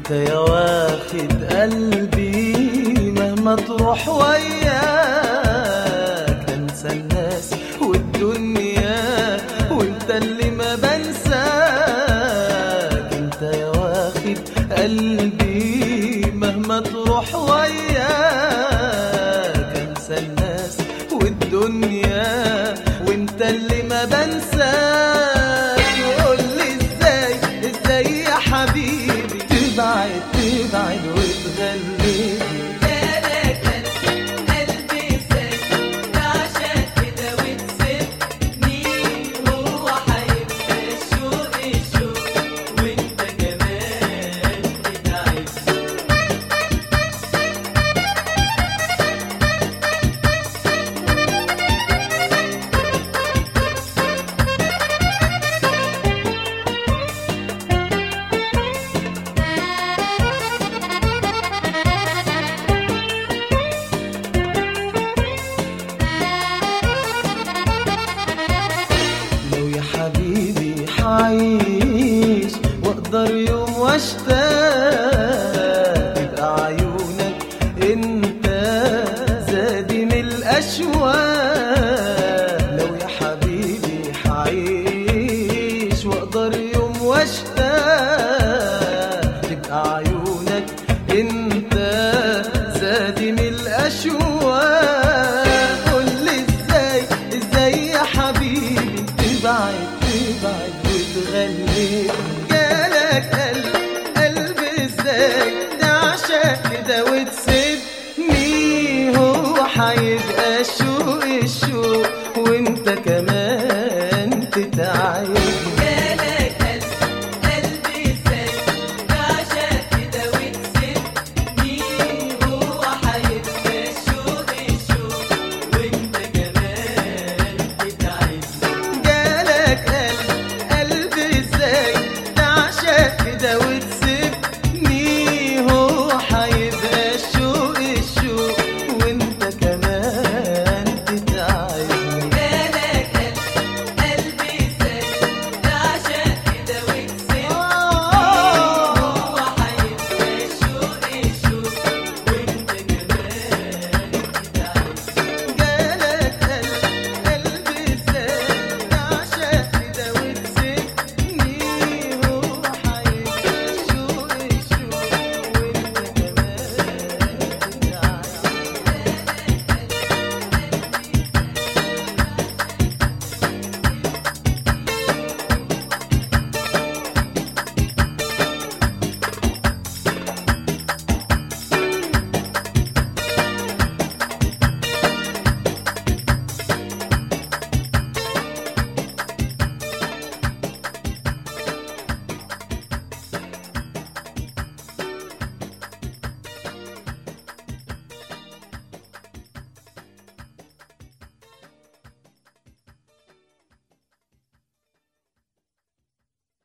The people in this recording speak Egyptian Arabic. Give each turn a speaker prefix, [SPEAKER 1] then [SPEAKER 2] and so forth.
[SPEAKER 1] انت يا واخد قلبي مهما تروح وياك انسى الناس والدنيا وانت اللي ما بنساك انت يا واخد قلبي مهما تروح وياك انسى الناس والدنيا وانت اللي ما بنساك قول لي ازاي ازاي يا حبيبي تبعد تبعد وتغلبني
[SPEAKER 2] انا كان قلبي ساكت عشان كده وتسيبني هو هيبقى الشوق الشوق وانت كمان بتعيش
[SPEAKER 1] لو يا حبيبي حعيش واقدر يوم واشتاق يبقى عيونك انت زادي من الاشواق لو يا حبيبي حعيش واقدر يوم واشتاق تبقى عيونك انت زادي من الاشواق قول لي ازاي ازاي يا حبيبي تبعد تبعد وتغلبني